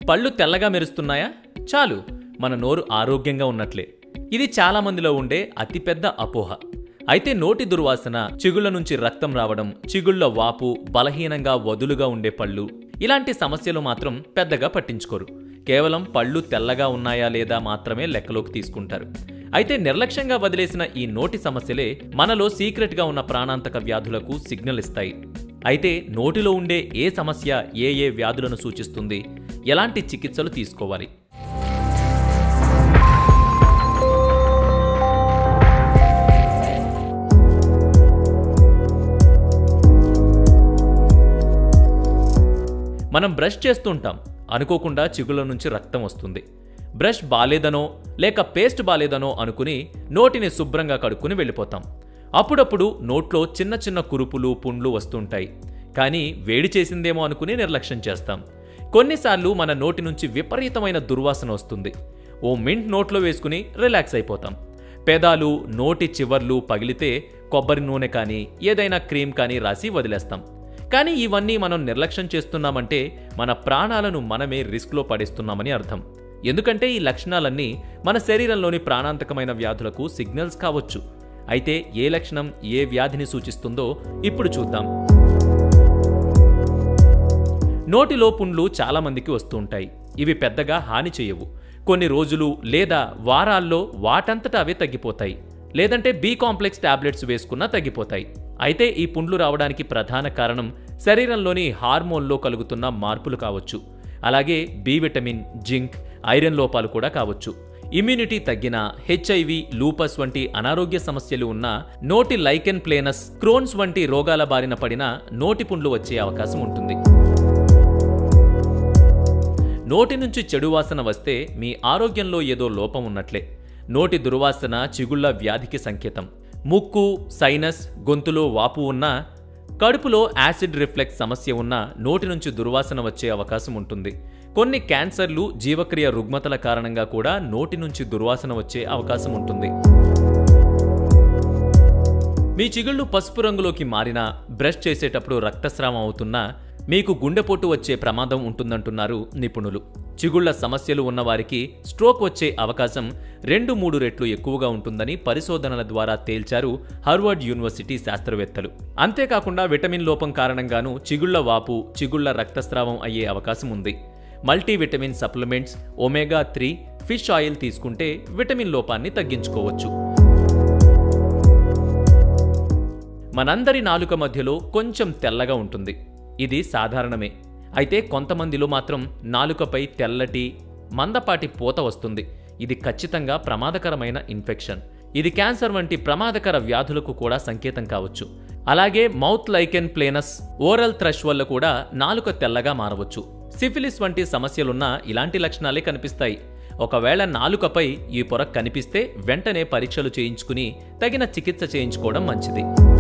పళ్ళు తెల్లగా మెరుస్తున్నాయా చాలు మన నోరు ఆరోగ్యంగా ఉన్నట్లే ఇది చాలా మందిలో ఉండే అతిపెద్ద అపోహ అయితే నోటి దుర్వాసన చిగుళ్ళ నుంచి రక్తం రావడం చిగుళ్ళ వాపు బలహీనంగా వదులుగా ఉండే పళ్ళు ఇలాంటి సమస్యలు మాత్రం పెద్దగా పట్టించుకోరు కేవలం పళ్ళు తెల్లగా ఉన్నాయా లేదా మాత్రమే లెక్కలోకి తీసుకుంటారు అయితే నిర్లక్ష్యంగా వదిలేసిన ఈ నోటి సమస్యలే మనలో సీక్రెట్గా ఉన్న ప్రాణాంతక వ్యాధులకు సిగ్నల్ ఇస్తాయి అయితే నోటిలో ఉండే ఏ సమస్య ఏ ఏ వ్యాధులను సూచిస్తుంది ఎలాంటి చికిత్సలు తీసుకోవాలి మనం బ్రష్ చేస్తుంటాం అనుకోకుండా చిగుళ్ళ నుంచి రక్తం వస్తుంది బ్రష్ బాలేదనో లేక పేస్ట్ బాలేదనో అనుకుని నోటిని శుభ్రంగా కడుక్కుని వెళ్ళిపోతాం అప్పుడప్పుడు నోట్లో చిన్న చిన్న కురుపులు పుండ్లు వస్తుంటాయి కానీ వేడి చేసిందేమో అనుకుని నిర్లక్ష్యం చేస్తాం కొన్నిసార్లు మన నోటి నుంచి విపరీతమైన దుర్వాసన వస్తుంది ఓ మింట్ నోట్లో వేసుకుని రిలాక్స్ అయిపోతాం పెదాలు నోటి చివర్లు పగిలితే కొబ్బరి నూనె కానీ ఏదైనా క్రీమ్ కానీ రాసి వదిలేస్తాం కానీ ఇవన్నీ మనం నిర్లక్ష్యం చేస్తున్నామంటే మన ప్రాణాలను మనమే రిస్క్లో పడేస్తున్నామని అర్థం ఎందుకంటే ఈ లక్షణాలన్నీ మన శరీరంలోని ప్రాణాంతకమైన వ్యాధులకు సిగ్నల్స్ కావచ్చు అయితే ఏ లక్షణం ఏ వ్యాధిని సూచిస్తుందో ఇప్పుడు చూద్దాం నోటిలో పుండ్లు చాలా మందికి వస్తూ ఉంటాయి ఇవి పెద్దగా హాని చేయవు కొన్ని రోజులు లేదా వారాల్లో వాటంతటా అవే తగ్గిపోతాయి లేదంటే బి కాంప్లెక్స్ టాబ్లెట్స్ వేసుకున్నా తగ్గిపోతాయి అయితే ఈ పుండ్లు రావడానికి ప్రధాన కారణం శరీరంలోని హార్మోన్లో కలుగుతున్న మార్పులు కావచ్చు అలాగే బి విటమిన్ జింక్ ఐరన్ లోపాలు కూడా కావచ్చు ఇమ్యూనిటీ తగ్గిన హెచ్ఐవి లూపస్ వంటి అనారోగ్య సమస్యలు ఉన్న నోటి లైకెన్ ప్లేనస్ క్రోన్స్ వంటి రోగాల బారిన పడిన నోటి పుండ్లు వచ్చే అవకాశం ఉంటుంది నోటి నుంచి చెడు వాసన వస్తే మీ ఆరోగ్యంలో ఏదో లోపం ఉన్నట్లే నోటి దుర్వాసన చిగుళ్ల వ్యాధికి సంకేతం ముక్కు సైనస్ గొంతులో వాపు ఉన్నా కడుపులో యాసిడ్ రిఫ్లెక్స్ సమస్య ఉన్నా నోటి నుంచి దుర్వాసన వచ్చే అవకాశం ఉంటుంది కొన్ని క్యాన్సర్లు జీవక్రియ రుగ్మతల కారణంగా కూడా నోటి నుంచి దుర్వాసన వచ్చే అవకాశం ఉంటుంది మీ చిగుళ్ళు పసుపు రంగులోకి మారినా బ్రష్ చేసేటప్పుడు రక్తస్రావం అవుతున్నా మీకు గుండెపోటు వచ్చే ప్రమాదం ఉంటుందంటున్నారు నిపుణులు చిగుళ్ల సమస్యలు ఉన్నవారికి స్ట్రోక్ వచ్చే అవకాశం రెండు మూడు రెట్లు ఎక్కువగా ఉంటుందని పరిశోధనల ద్వారా తేల్చారు హార్వర్డ్ యూనివర్సిటీ శాస్త్రవేత్తలు అంతేకాకుండా విటమిన్ లోపం కారణంగానూ చిగుళ్ల వాపు చిగుళ్ల రక్తస్రావం అయ్యే అవకాశం ఉంది multivitamin supplements omega three fish oil తీసుకుంటే విటమిన్ లోపాన్ని తగ్గించుకోవచ్చు మనందరి నాలుక మధ్యలో కొంచెం తెల్లగా ఉంటుంది ఇది సాధారణమే అయితే కొంతమందిలో మాత్రం నాలుకపై తెల్లటి మందపాటి పూత వస్తుంది ఇది ఖచ్చితంగా ప్రమాదకరమైన ఇన్ఫెక్షన్ ఇది క్యాన్సర్ వంటి ప్రమాదకర వ్యాధులకు కూడా సంకేతం కావచ్చు అలాగే mouth lichen planus oral thrush వల్ల కూడా నాలుక తెల్లగా మారవచ్చు సిఫిలిస్ వంటి సమస్యలున్నా ఇలాంటి లక్షణాలే కనిపిస్తాయి ఒకవేళ నాలుకపై ఈ పొర కనిపిస్తే వెంటనే పరీక్షలు చేయించుకుని తగిన చికిత్స చేయించుకోవడం మంచిది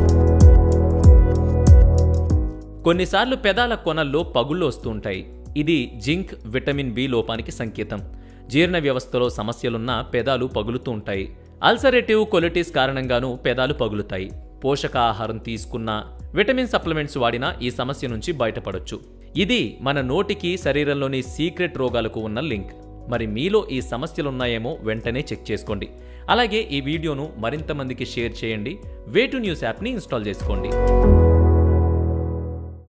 కొన్నిసార్లు పెదాల కొనల్లో పగుళ్ళు వస్తూ ఉంటాయి ఇది జింక్ విటమిన్ బి లోపానికి సంకేతం జీర్ణ వ్యవస్థలో సమస్యలున్న పెదాలు పగులుతూ ఉంటాయి అల్సరేటివ్ కొలిటిస్ కారణంగానూ పెదాలు పగులుతాయి పోషకాహారం తీసుకున్న విటమిన్ సప్లిమెంట్స్ వాడినా ఈ సమస్య నుంచి బయటపడొచ్చు ఇది మన నోటికి శరీరంలోని సీక్రెట్ రోగాలకు ఉన్న లింక్ మరి మీలో ఈ సమస్యలున్నాయేమో వెంటనే చెక్ చేసుకోండి అలాగే ఈ వీడియోను మరింత మందికి షేర్ చేయండి వేటు న్యూస్ యాప్ని ఇన్స్టాల్ చేసుకోండి